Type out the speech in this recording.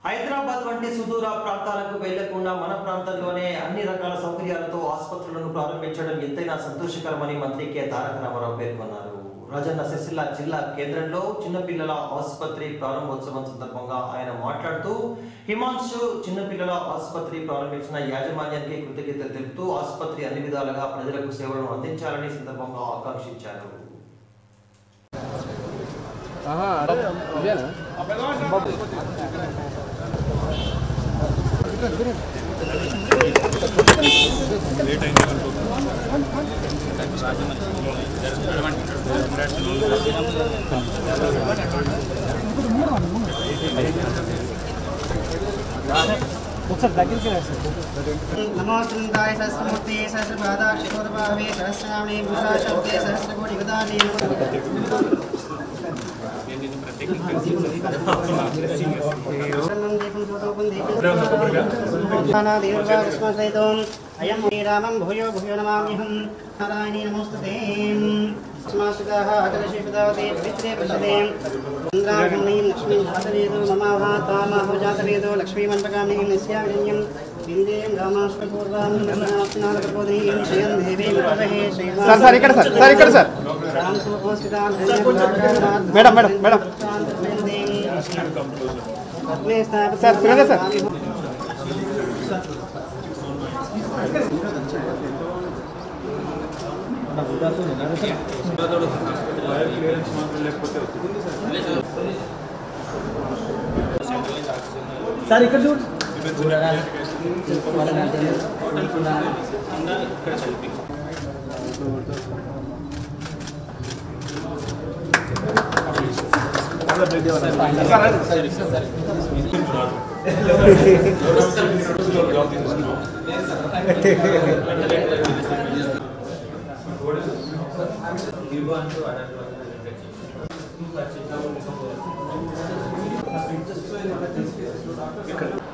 హైదరాబాద్ వంటి సుదూర ప్రాంతాలకు వెళ్లకుండా మన ప్రాంతంలోనే అన్ని రకాల సౌకర్యాలతో ఆసుపత్రులను ప్రారంభించడం ఎంతైనా సంతోషకరమని మంత్రి కె తారక రామారావు పేర్కొన్నారు రాజన్న సిరిసిల్ల జిల్లా కేంద్రంలో చిన్నపిల్లల ఆసుపత్రి ప్రారంభోత్సవం సందర్భంగా ఆయన మాట్లాడుతూ హిమాంశు చిన్నపిల్లల ఆసుపత్రి ప్రారంభించిన యాజమాన్యానికి కృతజ్ఞతలు తెలుపుతూ ఆసుపత్రి అన్ని విధాలుగా ప్రజలకు సేవలను అందించాలని ఈ సందర్భంగా ఆకాంక్షించారు ఆహా అరే ఇదేనా ఒకసారి దగ్గరికి రా సార్ नमो सुन्दाय सहस्रमूर्ते सहस्रपादाक्षिकोदभावे सहस्रनाम्ने भूषा शब्दे सहस्रकोटिगदाने अयं श्रीरामं भूयो भूयो नमाम्यहं नारायणे नमोस्तुते स्माश्रिताः अकलशिपदावते पवित्रे पश्यते चन्द्राग्नीं लक्ष्मीं जातवेदो ममाभा तामाहो जातवेदो लक्ष्मीमण्डकामीं निस्याविरण्यं बिन्दें रामाश्वपूर्वां दक्षिणात्नालकपोदनीं श्रियं देवीं प्रवहे సార్ సార్ ఇక్కడ సార్ సార్ ఇక్కడ sir madam, madam, madam. Sir, Surendra sir. Sir ఇక్కడ చూడు ఇక్కడ